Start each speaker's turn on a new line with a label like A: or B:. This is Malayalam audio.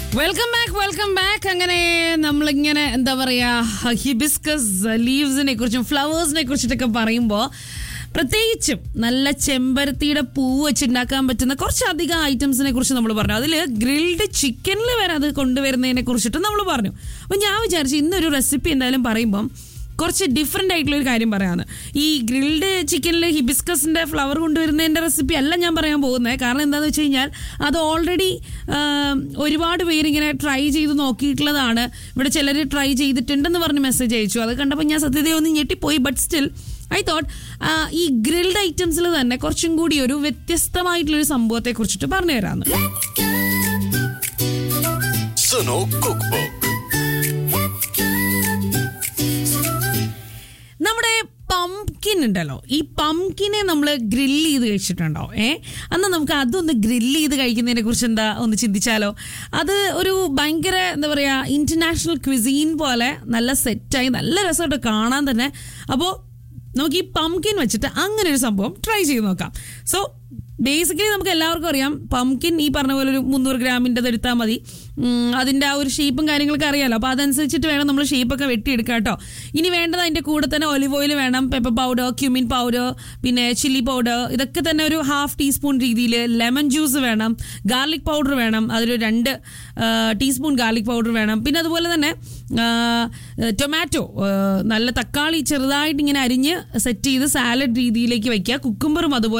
A: വെൽക്കം ബാക്ക് വെൽക്കം ബാക്ക് അങ്ങനെ നമ്മളിങ്ങനെ എന്താ പറയാ ഹിബിസ്കസ് ലീവ്സിനെ കുറിച്ചും ഫ്ലവേഴ്സിനെ കുറിച്ചിട്ടൊക്കെ പറയുമ്പോൾ പ്രത്യേകിച്ചും നല്ല ചെമ്പരത്തിയുടെ പൂ വെച്ചുണ്ടാക്കാൻ പറ്റുന്ന കുറച്ചധികം ഐറ്റംസിനെ കുറിച്ച് നമ്മൾ പറഞ്ഞു അതിൽ ഗ്രിൽഡ് ചിക്കനിൽ വരെ അത് കൊണ്ടുവരുന്നതിനെ കുറിച്ചിട്ട് നമ്മൾ പറഞ്ഞു അപ്പം ഞാൻ വിചാരിച്ചു ഇന്നൊരു റെസിപ്പി എന്തായാലും പറയുമ്പം കുറച്ച് ഡിഫറെൻ്റ് ആയിട്ടുള്ള ഒരു കാര്യം പറയാമെന്ന് ഈ ഗ്രിൽഡ് ചിക്കനിൽ ഹിബിസ്കസിൻ്റെ ഫ്ലവർ കൊണ്ടുവരുന്നതിൻ്റെ റെസിപ്പി അല്ല ഞാൻ പറയാൻ പോകുന്നത് കാരണം എന്താണെന്ന് വെച്ച് കഴിഞ്ഞാൽ അത് ഓൾറെഡി ഒരുപാട് പേര് ഇങ്ങനെ ട്രൈ ചെയ്ത് നോക്കിയിട്ടുള്ളതാണ് ഇവിടെ ചിലർ ട്രൈ ചെയ്തിട്ടുണ്ടെന്ന് പറഞ്ഞ് മെസ്സേജ് അയച്ചു അത് കണ്ടപ്പോൾ ഞാൻ സത്യത ഒന്ന് ഞെട്ടിപ്പോയി ബട്ട് സ്റ്റിൽ ഐ തോട്ട് ഈ ഗ്രിൽഡ് ഐറ്റംസിൽ തന്നെ കുറച്ചും കൂടി ഒരു വ്യത്യസ്തമായിട്ടുള്ളൊരു സംഭവത്തെ കുറിച്ചിട്ട് പറഞ്ഞു തരാമെന്ന്
B: സുനോ കുക്ക് ബുക്ക്
A: നമ്മുടെ പംകിൻ ഉണ്ടല്ലോ ഈ പംകിനെ നമ്മൾ ഗ്രില്ല് ചെയ്ത് കഴിച്ചിട്ടുണ്ടോ ഏ അന്ന് നമുക്ക് അതൊന്ന് ഗ്രില്ല് ചെയ്ത് കഴിക്കുന്നതിനെ കുറിച്ച് എന്താ ഒന്ന് ചിന്തിച്ചാലോ അത് ഒരു ഭയങ്കര എന്താ പറയുക ഇന്റർനാഷണൽ ക്വിസീൻ പോലെ നല്ല സെറ്റായി നല്ല രസമായിട്ട് കാണാൻ തന്നെ അപ്പോൾ നമുക്ക് ഈ പംകിൻ വെച്ചിട്ട് അങ്ങനെ ഒരു സംഭവം ട്രൈ ചെയ്ത് നോക്കാം സോ ബേസിക്കലി നമുക്ക് എല്ലാവർക്കും അറിയാം പംകിൻ ഈ പറഞ്ഞ പോലെ ഒരു മുന്നൂറ് ഗ്രാമിൻ്റെ എടുത്താൽ മതി ഉം, അതിൻ്റെ ആ ഒരു ഷേപ്പും കാര്യങ്ങളൊക്കെ അറിയാലോ അപ്പോൾ അതനുസരിച്ചിട്ട് വേണം നമ്മൾ ഷേപ്പൊക്കെ വെട്ടിയെടുക്കുക കേട്ടോ ഇനി വേണ്ടത് അതിൻ്റെ കൂടെ തന്നെ ഒലിവ് ഓയിൽ വേണം പെപ്പർ പൗഡർ ക്യൂമിൻ പൗഡർ പിന്നെ ചില്ലി പൗഡർ ഇതൊക്കെ തന്നെ ഒരു ഹാഫ് ടീസ്പൂൺ രീതിയിൽ ലെമൺ ജ്യൂസ് വേണം ഗാർലിക് പൗഡർ വേണം അതിലൊരു രണ്ട് ടീസ്പൂൺ ഗാർലിക് പൗഡർ വേണം പിന്നെ അതുപോലെ തന്നെ ടൊമാറ്റോ നല്ല തക്കാളി ചെറുതായിട്ട് ഇങ്ങനെ അരിഞ്ഞ് സെറ്റ് ചെയ്ത് സാലഡ് രീതിയിലേക്ക് വയ്ക്കുക കുക്കുംബറും അതുപോലെ